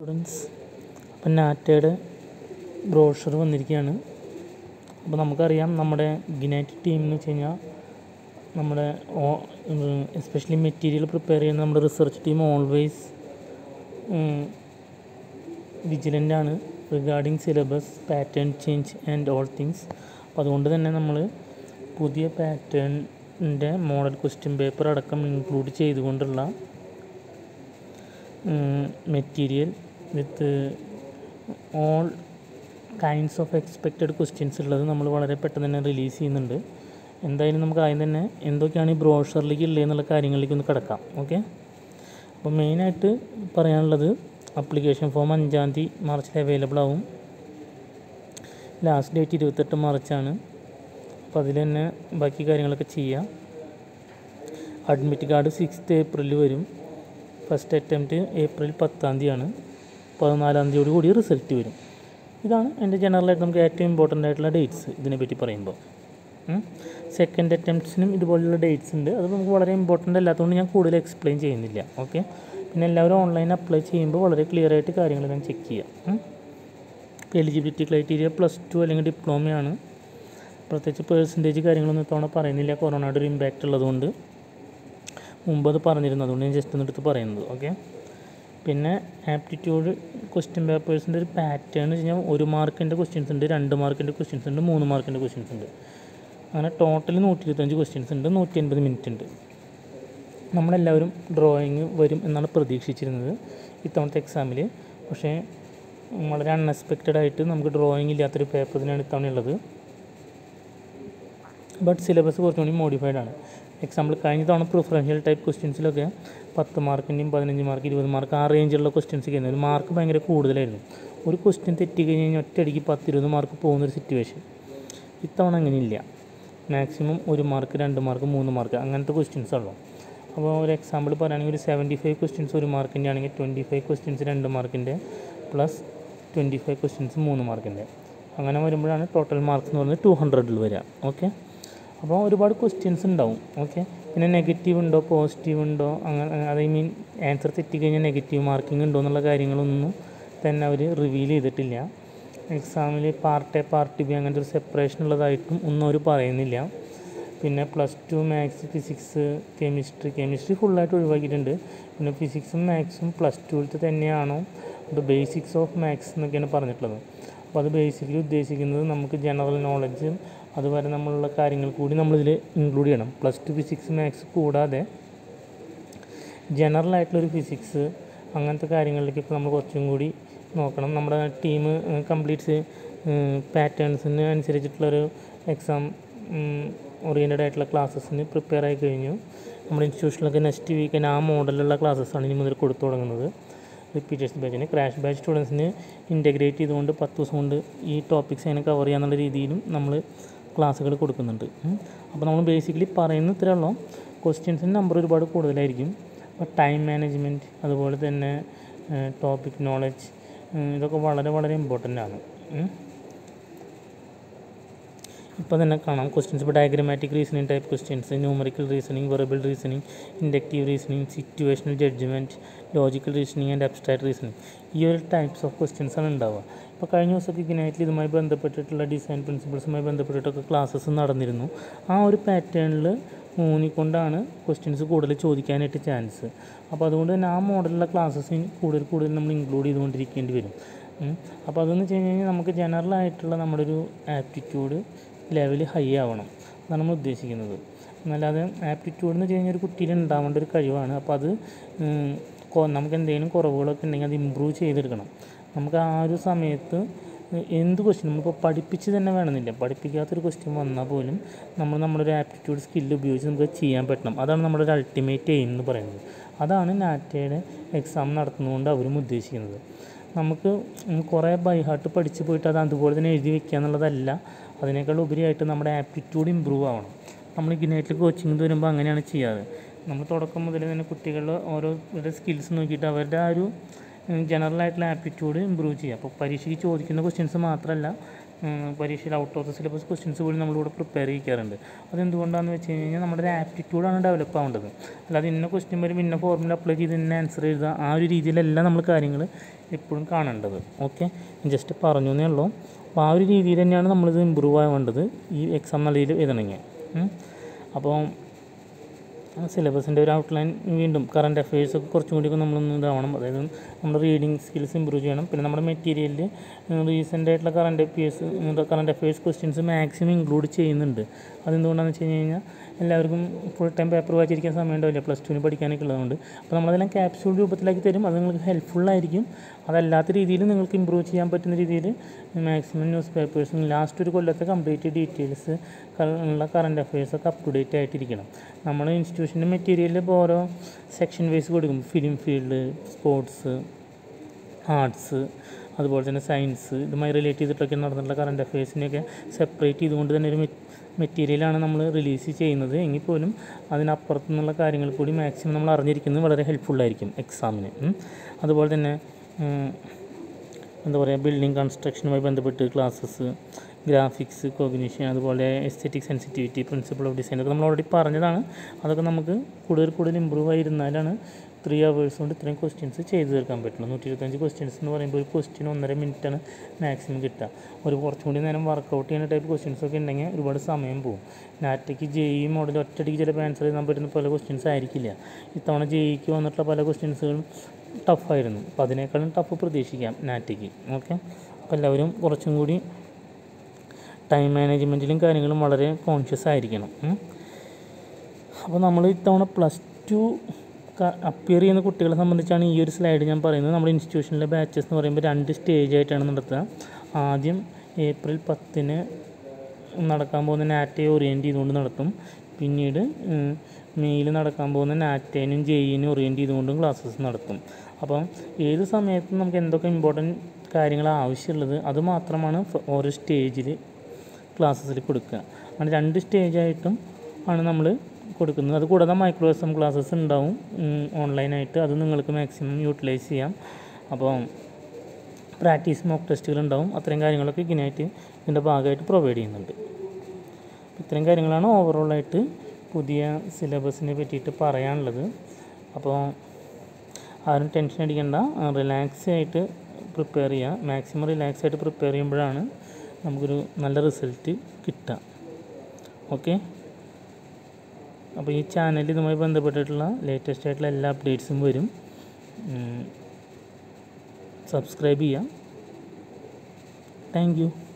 Students അപ്പം നാറ്റയുടെ brochure വന്നിരിക്കുകയാണ് അപ്പോൾ നമുക്കറിയാം നമ്മുടെ ഗിനാറ്റ് ടീം എന്ന് വെച്ച് കഴിഞ്ഞാൽ നമ്മുടെ എസ്പെഷ്യലി മെറ്റീരിയൽ പ്രിപ്പയർ ചെയ്യുന്ന നമ്മുടെ റിസർച്ച് ടീം ഓൾവേസ് വിജിലൻ്റ് ആണ് regarding syllabus pattern change and all things അപ്പോൾ അതുകൊണ്ട് തന്നെ നമ്മൾ പുതിയ പാറ്റേണിൻ്റെ മോഡൽ ക്വസ്റ്റ്യൻ പേപ്പർ അടക്കം ഇൻക്ലൂഡ് ചെയ്തുകൊണ്ടുള്ള material with all kinds of expected questions ഉള്ളത് നമ്മൾ വളരെ പെട്ടെന്ന് തന്നെ റിലീസ് ചെയ്യുന്നുണ്ട് എന്തായാലും നമുക്ക് ആദ്യം തന്നെ എന്തൊക്കെയാണ് ഈ ബ്രോഷറിലേക്ക് ഉള്ളത് എന്നുള്ള കാര്യങ്ങളിലേക്ക് ഒന്ന് കിടക്കാം ഓക്കെ അപ്പോൾ മെയിനായിട്ട് പറയാനുള്ളത് അപ്ലിക്കേഷൻ ഫോം അഞ്ചാം തീയതി മാർച്ചിൽ അവൈലബിൾ ആവും ലാസ്റ്റ് ഡേറ്റ് ഇരുപത്തെട്ട് മാർച്ചാണ് അപ്പോൾ അതിൽ തന്നെ ബാക്കി കാര്യങ്ങളൊക്കെ ചെയ്യാം അഡ്മിറ്റ് കാർഡ് സിക്സ്ത് ഏപ്രിലിൽ വരും ഫസ്റ്റ് അറ്റംപ്റ്റ് ഏപ്രിൽ പത്താം തീയതിയാണ് പതിനാലാം തീയതിയോട് കൂടി റിസൾട്ട് വരും ഇതാണ് എൻ്റെ ജനറലായിട്ട് നമുക്ക് ഏറ്റവും ഇമ്പോർട്ടൻ്റ് ആയിട്ടുള്ള ഡേറ്റ്സ് ഇതിനെപ്പറ്റി പറയുമ്പോൾ സെക്കൻഡ് അറ്റംപ്റ്റ്സിനും ഇതുപോലുള്ള ഡേറ്റ്സ് ഉണ്ട് അത് നമുക്ക് വളരെ ഇമ്പോർട്ടൻ്റ് അല്ലാത്തതുകൊണ്ട് ഞാൻ കൂടുതൽ എക്സ്പ്ലെയിൻ ചെയ്യുന്നില്ല ഓക്കെ പിന്നെ എല്ലാവരും ഓൺലൈൻ അപ്ലൈ ചെയ്യുമ്പോൾ വളരെ ക്ലിയർ ആയിട്ട് കാര്യങ്ങളെല്ലാം ചെക്ക് ചെയ്യുക ഇപ്പോൾ എലിജിബിലിറ്റി ക്രൈറ്റീരിയ പ്ലസ് ടു അല്ലെങ്കിൽ ഡിപ്ലോമയാണ് പ്രത്യേകിച്ച് പേഴ്സൻറ്റേജ് കാര്യങ്ങളൊന്നും ഇത്തവണ പറയുന്നില്ല കൊറോണയുടെ ഒരു ഇമ്പാക്റ്റ് ഉള്ളതുകൊണ്ട് മുമ്പ് അത് പറഞ്ഞിരുന്നു അതുകൊണ്ട് ഞാൻ ജസ്റ്റ് ഒന്ന് എടുത്ത് പറയുന്നത് ഓക്കെ പിന്നെ ആപ്റ്റിറ്റ്യൂഡ് ക്വസ്റ്റ്യൻ പേപ്പേഴ്സിൻ്റെ ഒരു പാറ്റേൺ എന്ന് വെച്ച് കഴിഞ്ഞാൽ ഒരു മാർക്കിൻ്റെ ക്വസ്റ്റ്യൻസ് ഉണ്ട് രണ്ട് മാർക്കിൻ്റെ ക്വസ്റ്റ്യൻസ് ഉണ്ട് മൂന്ന് മാർക്കിൻ്റെ ക്വസ്റ്റ്യൻസ് ഉണ്ട് അങ്ങനെ ടോട്ടൽ നൂറ്റി ഇരുപത്തഞ്ച് ക്വസ്റ്റ്യൻസ് ഉണ്ട് നൂറ്റി അൻപത് മിനിറ്റ് ഉണ്ട് നമ്മളെല്ലാവരും ഡ്രോയിങ് വരും എന്നാണ് പ്രതീക്ഷിച്ചിരുന്നത് ഇത്തവണത്തെ എക്സാമിൽ പക്ഷേ വളരെ അൺഎക്സ്പെക്റ്റഡ് ആയിട്ട് നമുക്ക് ഡ്രോയിങ് ഇല്ലാത്തൊരു പേപ്പർ തന്നെയാണ് ഇത്തവണ ഉള്ളത് ബട്ട് സിലബസ് കുറച്ചുകൂടി മോഡിഫൈഡ് ആണ് എക്സാമ്പിൾ കഴിഞ്ഞ തവണ പ്രിഫറൻഷ്യൽ ടൈപ്പ് ക്വസ്റ്റ്യൻസിലൊക്കെ പത്ത് മാർക്കിൻ്റെയും പതിനഞ്ച് മാർക്ക് ഇരുപത് മാർക്ക് ആ റേഞ്ചിലുള്ള ക്വസ്റ്റ്യൻസ് ഒക്കെ ആയിരുന്നു മാർക്ക് ഭയങ്കര കൂടുതലായിരുന്നു ഒരു ക്വസ്റ്റ്യൻ തെറ്റി കഴിഞ്ഞ് കഴിഞ്ഞാൽ ഒറ്റയടിക്ക് പത്ത് ഇരുപത് മാർക്ക് പോകുന്നൊരു സിറ്റുവേഷൻ ഇത്തവണ അങ്ങനെയില്ല മാക്സിമം ഒരു മാർക്ക് രണ്ട് മാർക്ക് മൂന്ന് മാർക്ക് അങ്ങനത്തെ ക്വസ്റ്റ്യൻസ് ഉള്ളൂ അപ്പോൾ ഒരു എക്സാമ്പിൾ പറയുകയാണെങ്കിൽ ഒരു സെവൻറ്റി ഫൈവ് ക്വസ്റ്റ്യൻസ് ഒരു മാർക്കിൻ്റെ ആണെങ്കിൽ ട്വൻറ്റി ഫൈവ് ക്വസ്റ്റ്യൻസ് രണ്ട് മാർക്കിൻ്റെ പ്ലസ് ട്വൻറ്റി ഫൈവ് ക്വസ്റ്റ്യൻസ് മൂന്ന് മാർക്കിൻ്റെ അങ്ങനെ വരുമ്പോഴാണ് ടോട്ടൽ മാർക്സ് എന്ന് പറയുന്നത് ടു ഹൺഡ്രഡിൽ വരിക ഓക്കെ അപ്പോൾ ഒരുപാട് ക്വസ്റ്റ്യൻസ് ഉണ്ടാവും ഓക്കെ പിന്നെ നെഗറ്റീവ് ഉണ്ടോ പോസിറ്റീവ് ഉണ്ടോ അങ്ങനെ അത് ഐ മീൻ ആൻസർ തെറ്റിക്കഴിഞ്ഞാൽ നെഗറ്റീവ് മാർക്കിംഗ് ഉണ്ടോ എന്നുള്ള കാര്യങ്ങളൊന്നും തന്നെ അവർ റിവീൽ ചെയ്തിട്ടില്ല എക്സാമിൽ പാർട്ട് എ പാർട്ട് ബി അങ്ങനത്തെ ഒരു സെപ്പറേഷൻ ഉള്ളതായിട്ടും ഒന്നും അവർ പറയുന്നില്ല പിന്നെ plus two maths physics chemistry chemistry ഫുള്ളായിട്ട് ഒഴിവാക്കിയിട്ടുണ്ട് പിന്നെ ഫിസിക്സും മാത്സും പ്ലസ് ടുവിലത്തെ തന്നെയാണോ അത് ബേസിക്സ് ഓഫ് മാത്സ് എന്നൊക്കെയാണ് പറഞ്ഞിട്ടുള്ളത് അപ്പോൾ അത് ബേസിക്കലി ഉദ്ദേശിക്കുന്നത് നമുക്ക് ജനറൽ നോളജ് അതുവരെ നമ്മളുള്ള കാര്യങ്ങൾ കൂടി നമ്മളിതിൽ ഇൻക്ലൂഡ് ചെയ്യണം പ്ലസ് ടു ഫിസിക്സ് മാത്സ് കൂടാതെ ജനറൽ ആയിട്ടുള്ളൊരു ഫിസിക്സ് അങ്ങനത്തെ കാര്യങ്ങളിലേക്കൊക്കെ നമ്മൾ കുറച്ചും കൂടി നോക്കണം നമ്മുടെ ടീം കംപ്ലീറ്റ്സ് പാറ്റേൺസിന് അനുസരിച്ചിട്ടുള്ളൊരു എക്സാം ഓറിയൻറ്റഡ് ആയിട്ടുള്ള ക്ലാസ്സസിന് പ്രിപ്പയർ ആയി കഴിഞ്ഞു നമ്മുടെ ഇൻസ്റ്റിറ്റ്യൂഷനിലൊക്കെ നെക്സ്റ്റ് വീക്കിന് ആ മോഡലുള്ള ക്ലാസ്സസാണ് ഇനി മുതൽ കൊടുത്തു തുടങ്ങുന്നത് റിപ്പീറ്റേഴ്സ് ബാച്ചിന് ക്രാഷ് ബാച്ച് സ്റ്റുഡൻസിന് ഇൻറ്റഗ്രേറ്റ് ചെയ്തുകൊണ്ട് പത്ത് ദിവസം കൊണ്ട് ഈ ടോപ്പിക്സ് അതിനെ കവർ ചെയ്യാന്നുള്ള രീതിയിലും നമ്മൾ ക്ലാസ്സുകൾ കൊടുക്കുന്നുണ്ട് അപ്പോൾ നമ്മൾ ബേസിക്കലി പറയുന്ന ഇത്രയേ ഉള്ളൂ ക്വസ്റ്റ്യൻസിൻ്റെ നമ്പർ ഒരുപാട് കൂടുതലായിരിക്കും അപ്പോൾ ടൈം മാനേജ്മെൻറ്റ് അതുപോലെ തന്നെ ടോപ്പിക് നോളജ് ഇതൊക്കെ വളരെ വളരെ ഇമ്പോർട്ടൻ്റ് ആണ് ഇപ്പോൾ തന്നെ കാണാം ക്വസ്റ്റ്യൻസ് ഇപ്പോൾ diagrammatic reasoning type questions numerical reasoning verbal reasoning inductive reasoning situational judgement logical reasoning and abstract reasoning ഈ ഒരു ടൈപ്സ് ഓഫ് ക്വസ്റ്റ്യൻസ് ആണ് ഉണ്ടാവുക ഇപ്പോൾ കഴിഞ്ഞ ദിവസമൊക്കെ ഇഗ്നൈറ്റിൽ ഇതുമായി ബന്ധപ്പെട്ടിട്ടുള്ള ഡിസൈൻ പ്രിൻസിപ്പിൾസുമായി ബന്ധപ്പെട്ടിട്ടൊക്കെ ക്ലാസ്സസ് നടന്നിരുന്നു ആ ഒരു പാറ്റേണിൽ ഊന്നിക്കൊണ്ടാണ് ക്വസ്റ്റ്യൻസ് കൂടുതൽ ചോദിക്കാനായിട്ട് ചാൻസ് അപ്പോൾ അതുകൊണ്ട് തന്നെ ആ മോഡലുള്ള ക്ലാസ്സസ് കൂടുതൽ കൂടുതൽ നമ്മൾ ഇൻക്ലൂഡ് ചെയ്തുകൊണ്ടിരിക്കേണ്ടി വരും അപ്പോൾ അതെന്ന് വെച്ച് കഴിഞ്ഞാൽ നമുക്ക് ജനറൽ ആയിട്ടുള്ള നമ്മുടെ ഒരു ആപ്റ്റിറ്റ്യൂഡ് ലെവൽ ഹൈ ആവണം അതാണ് നമ്മൾ ഉദ്ദേശിക്കുന്നത് എന്നല്ലാതെ ആപ്റ്റിറ്റ്യൂഡ് എന്ന് വെച്ച് കഴിഞ്ഞാൽ ഒരു കുട്ടിയിൽ ഉണ്ടാവേണ്ട ഒരു കഴിവാണ് അപ്പോൾ അത് നമുക്ക് എന്തെങ്കിലും കുറവുകളൊക്കെ ഉണ്ടെങ്കിൽ അത് ഇമ്പ്രൂവ് ചെയ്തെടുക്കണം നമുക്ക് ആ ഒരു സമയത്ത് എന്ത് ക്വസ്റ്റ്യൻ നമ്മളിപ്പോൾ പഠിപ്പിച്ച് തന്നെ വേണമെന്നില്ല പഠിപ്പിക്കാത്തൊരു ക്വസ്റ്റ്യൻ വന്നാൽ പോലും നമ്മൾ നമ്മുടെ ഒരു ആപ്റ്റിറ്റ്യൂഡ് സ്കില്ല് ഉപയോഗിച്ച് നമുക്ക് ചെയ്യാൻ പറ്റണം അതാണ് നമ്മുടെ ഒരു അൾട്ടിമേറ്റ് എയിം എന്ന് പറയുന്നത് അതാണ് നാറ്റയുടെ എക്സാം നടത്തുന്നതുകൊണ്ട് അവരും ഉദ്ദേശിക്കുന്നത് നമുക്ക് കുറേ ബൈഹാർട്ട് പഠിച്ച് പോയിട്ട് അത് അതുപോലെ തന്നെ എഴുതി വെക്കുക എന്നുള്ളതല്ല അതിനേക്കാൾ ഉപരിയായിട്ട് നമ്മുടെ ആപ്റ്റിറ്റ്യൂഡ് ഇമ്പ്രൂവ് ആവണം നമ്മൾ ഇഗ്നൈറ്റിൽ കോച്ചിങ് വരുമ്പോൾ അങ്ങനെയാണ് ചെയ്യാറ് നമ്മൾ തുടക്കം മുതൽ തന്നെ കുട്ടികളുടെ ഓരോരുടെ സ്കിൽസ് നോക്കിയിട്ട് അവരുടെ ആ ഒരു ജനറൽ ആയിട്ടുള്ള ആപ്റ്റിറ്റ്യൂഡ് ഇമ്പ്രൂവ് ചെയ്യുക അപ്പോൾ പരീക്ഷയ്ക്ക് ചോദിക്കുന്ന ക്വസ്റ്റ്യൻസ് മാത്രമല്ല പരീക്ഷയിൽ out of the syllabus questions പോലും നമ്മളിവിടെ പ്രിപ്പയർ ചെയ്യിക്കാറുണ്ട് അതെന്തുകൊണ്ടാണെന്ന് വെച്ച് കഴിഞ്ഞാൽ നമ്മുടെ ഒരു ആപ്റ്റിറ്റ്യൂഡാണ് ഡെവലപ്പ് ആവേണ്ടത് അല്ലാതെ ഇന്ന ക്വസ്റ്റ്യൻ വരും ഇന്ന ഫോർമുല അപ്ലൈ ചെയ്ത് ഇന്ന ആൻസർ എഴുതുക ആ ഒരു രീതിയിലല്ല നമ്മൾ കാര്യങ്ങൾ എപ്പോഴും കാണേണ്ടത് ഓക്കെ ജസ്റ്റ് പറഞ്ഞു എന്നേ ഉള്ളൂ അപ്പോൾ ആ ഒരു രീതിയിൽ തന്നെയാണ് നമ്മളിത് ഇമ്പ്രൂവ് ആവേണ്ടത് ഈ എക്സാം നല്ല രീതിയിൽ എഴുതണമെങ്കിൽ ഉം. അപ്പോൾ സിലബസിൻ്റെ ഒരു ഔട്ട്ലൈൻ വീണ്ടും കറണ്ട് അഫയേഴ്സ് ഒക്കെ കുറച്ചും കൂടി നമ്മളൊന്ന് ഇതാവണം അതായത് നമ്മുടെ റീഡിങ് സ്കിൽസ് ഇമ്പ്രൂവ് ചെയ്യണം പിന്നെ നമ്മുടെ മെറ്റീരിയലിൽ റീസെൻ്റ് ആയിട്ടുള്ള current affairs current affairs questions maximum include ചെയ്യുന്നുണ്ട് അതെന്തുകൊണ്ടാണെന്ന് വെച്ച് കഴിഞ്ഞ് കഴിഞ്ഞാൽ എല്ലാവർക്കും ഫുൾ ടൈം പേപ്പർ വായിച്ചിരിക്കാൻ സമയം ഉണ്ടാവില്ല പ്ലസ് ടുവിന് പഠിക്കാനൊക്കെ ഉള്ളതുകൊണ്ട് അപ്പോൾ നമ്മളതെല്ലാം ക്യാപ്സ്യൂൾ രൂപത്തിലാക്കി തരും അത് നിങ്ങൾക്ക് ഹെൽപ്ഫുള്ളായിരിക്കും അതല്ലാത്ത രീതിയിൽ നിങ്ങൾക്ക് ഇമ്പ്രൂവ് ചെയ്യാൻ പറ്റുന്ന രീതിയിൽ മാക്സിമം ന്യൂസ് പേപ്പേഴ്സും ലാസ്റ്റ് ഒരു കൊല്ലത്തെ കംപ്ലീറ്റ് ഡീറ്റെയിൽസ് ഉള്ള കറണ്ട് അഫയേഴ്സൊക്കെ അപ് ടു ഡേറ്റ് ആയിട്ടിരിക്കണം നമ്മൾ ഇൻസ്റ്റിറ്റ്യൂഷൻ്റെ മെറ്റീരിയലിൽ ഇപ്പോൾ ഓരോ സെക്ഷൻ വൈസ് കൊടുക്കും ഫിലിം ഫീൽഡ് സ്പോർട്സ് ആർട്സ് അതുപോലെ തന്നെ സയൻസ് ഇതുമായി റിലേറ്റ് ചെയ്തിട്ടൊക്കെ നടന്നിട്ടുള്ള കറണ്ട് അഫയേഴ്സിനെയൊക്കെ സെപ്പറേറ്റ് ചെയ്തുകൊണ്ട് തന്നെ ഒരു മെറ്റീരിയലാണ് നമ്മൾ റിലീസ് ചെയ്യുന്നത് എങ്കിൽ പോലും അതിനപ്പുറത്തു നിന്നുള്ള കാര്യങ്ങൾ കൂടി മാക്സിമം നമ്മൾ അറിഞ്ഞിരിക്കുന്നത് വളരെ ഹെൽപ്ഫുള്ളായിരിക്കും എക്സാമിന് ഉം. അതുപോലെ തന്നെ ഉം, എന്താ പറയുക ബിൽഡിംഗ് കൺസ്ട്രക്ഷനുമായി ബന്ധപ്പെട്ട് ക്ലാസ്സസ് ഗ്രാഫിക്സ് കോഗ്നീഷൻ അതുപോലെ aesthetic sensitivity principle of design ഒക്കെ നമ്മൾ ഓൾറെഡി പറഞ്ഞതാണ് അതൊക്കെ നമുക്ക് കൂടുതൽ കൂടുതൽ ഇമ്പ്രൂവ് ആയിരുന്നാലാണ് ത്രീ അവേഴ്സ് കൊണ്ട് ഇത്രയും ക്വസ്റ്റ്യൻസ് ചെയ്തു തീർക്കാൻ പറ്റുള്ളൂ നൂറ്റി ഇരുപത്തഞ്ച് ക്വസ്റ്റ്യൻസ് എന്ന് പറയുമ്പോൾ ഒരു ക്വസ്റ്റ്യൻ ഒന്നര മിനിറ്റാണ് മാക്സിമം കിട്ടുക ഒരു കുറച്ചും കൂടി നേരം വർക്കൗട്ട് ചെയ്യുന്ന ടൈപ്പ് ക്വസ്റ്റ്യൻസ് ഒക്കെ ഉണ്ടെങ്കിൽ ഒരുപാട് സമയം പോകും നാറ്റയ്ക്ക് ജെ ഇ മോഡൽ ഒറ്റയടിക്ക് ചിലപ്പോൾ ആൻസർ ചെയ്യാൻ പറ്റുന്ന പല ക്വസ്റ്റ്യൻസ് ആയിരിക്കില്ല ഇത്തവണ ജെ ഇക്ക് വന്നിട്ടുള്ള പല ക്വസ്റ്റ്യൻസുകളും ടഫായിരുന്നു അപ്പോൾ അതിനേക്കാളും ടഫ് പ്രതീക്ഷിക്കാം നാറ്റയ്ക്ക് ഓക്കെ അപ്പോൾ എല്ലാവരും കുറച്ചും കൂടി ടൈം മാനേജ്മെൻറ്റിലും കാര്യങ്ങളും വളരെ കോൺഷ്യസ് ആയിരിക്കണം ഉം. അപ്പോൾ നമ്മൾ ഇത്തവണ പ്ലസ് ടു അപ്പിയർ ചെയ്യുന്ന കുട്ടികളെ സംബന്ധിച്ചാണ് ഈ ഒരു സ്ലൈഡ് ഞാൻ പറയുന്നത് നമ്മുടെ ഇൻസ്റ്റിറ്റ്യൂഷനിലെ ബാച്ചസ് എന്ന് പറയുമ്പോൾ രണ്ട് സ്റ്റേജ് ആയിട്ടാണ് നടത്തുക ആദ്യം ഏപ്രിൽ പത്തിന് നടക്കാൻ പോകുന്ന നാറ്റയെ ഓറിയൻറ്റ് ചെയ്തുകൊണ്ട് നടത്തും പിന്നീട് മെയിൽ നടക്കാൻ പോകുന്ന നാറ്റേനും ജെയിനും ഓറിയൻറ്റ് ചെയ്തുകൊണ്ടും ക്ലാസ്സസ് നടത്തും അപ്പം ഏത് സമയത്തും നമുക്ക് എന്തൊക്കെ ഇമ്പോർട്ടൻറ്റ് കാര്യങ്ങൾ ആവശ്യമുള്ളത് അത് മാത്രമാണ് ഫ- ഓരോ സ്റ്റേജിൽ ക്ലാസ്സസിൽ കൊടുക്കുക അങ്ങനെ രണ്ട് സ്റ്റേജായിട്ടും ആണ് നമ്മൾ കൊടുക്കുന്നത് അത് കൂടാതെ മൈക്രോ എസ് എം ക്ലാസ്സസ് ഉണ്ടാവും ഓൺലൈനായിട്ട് അത് നിങ്ങൾക്ക് മാക്സിമം യൂട്ടിലൈസ് ചെയ്യാം അപ്പോൾ പ്രാക്ടീസ് മോക്ക് ടെസ്റ്റുകൾ ഉണ്ടാവും അത്രയും കാര്യങ്ങളൊക്കെ ഇതിനായിട്ട് ഇതിൻ്റെ ഭാഗമായിട്ട് പ്രൊവൈഡ് ചെയ്യുന്നുണ്ട് ഇത്രയും കാര്യങ്ങളാണ് ഓവറോളായിട്ട് പുതിയ സിലബസിനെ പറ്റിയിട്ട് പറയാനുള്ളത് അപ്പോൾ ആരും ടെൻഷൻ അടിക്കണ്ട റിലാക്സ് ആയിട്ട് പ്രിപ്പയർ ചെയ്യുക മാക്സിമം റിലാക്സ് ആയിട്ട് പ്രിപ്പയർ ചെയ്യുമ്പോഴാണ് നമുക്കൊരു നല്ല റിസൾട്ട് കിട്ടുക ഓക്കെ അപ്പോൾ ഈ ചാനൽ ഇതുമായി ബന്ധപ്പെട്ടിട്ടുള്ള ലേറ്റസ്റ്റ് ആയിട്ടുള്ള എല്ലാ അപ്ഡേറ്റ്സും വരും സബ്സ്ക്രൈബ് ചെയ്യാം താങ്ക് യു